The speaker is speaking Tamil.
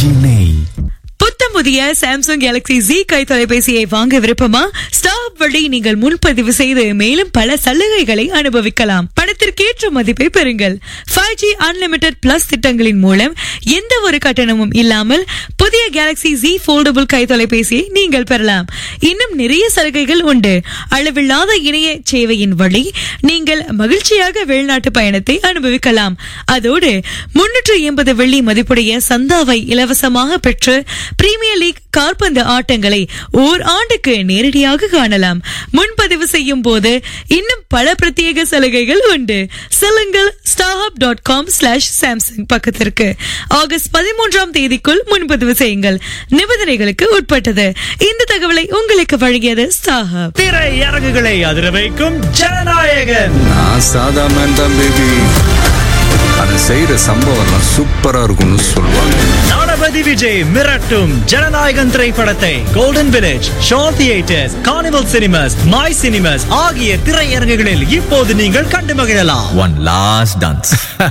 நெய் புத்தம் புதிய சாம்சங் கேலக்ஸி Z கை தொலைபேசியை வாங்க விருப்பமா ஸ்டாப் வழி நீங்கள் முன்பதிவு செய்து மேலும் பல சலுகைகளை அனுபவிக்கலாம் பணத்திற்கேற்ற மதிப்பை பெறுங்கள் ஃபைவ் ஜி அன்லிமிடெட் பிளஸ் திட்டங்களின் மூலம் எந்த ஒரு கட்டணமும் இல்லாமல் புதிய கேலக்ஸி Z போல்டபுள் கை தொலைபேசியை நீங்கள் பெறலாம் இன்னும் நிறைய சலுகைகள் உண்டு அளவில்லாத இணைய சேவையின் வழி நீங்கள் மகிழ்ச்சியாக வெளிநாட்டு பயணத்தை அனுபவிக்கலாம் அதோடு முன்னூற்று எண்பது வெள்ளி மதிப்புடைய சந்தாவை இலவசமாக பெற்று பிரீமியர் லீக் கால்பந்து ஆட்டங்களை ஓர் ஆண்டுக்கு நேரடியாக காணலாம் முன்பதிவு செய்யும் போது இன்னும் பல பிரத்யேக சலுகைகள் உண்டு செல்லுங்கள் ஸ்டாஹப் டாட் காம் ஸ்லாஷ் சாம்சங் பக்கத்திற்கு ஆகஸ்ட் பதிமூன்றாம் தேதிக்குள் முன்பதிவு செய்யுங்கள் நிபந்தனைகளுக்கு உட்பட்டது இந்த தகவலை உங்களுக்கு வழங்கியது ஸ்டாஹப் திரை அரங்குகளை அதிர வைக்கும் ஜனநாயகன் நான் சாதா மேன் தான் பேபி அதை செய்யற சம்பவம்லாம் சூப்பரா இருக்கும்னு சொல்லுவாங்க தளபதி விஜய் மிரட்டும் ஜனநாயகன் திரைப்படத்தை Golden Village show theatres Carnival Cinemas மாய் சினிமாஸ் ஆகிய திரையரங்குகளில் இப்போது நீங்கள் கண்டு மகிழலாம் ஒன் லாஸ்ட் டான்ஸ்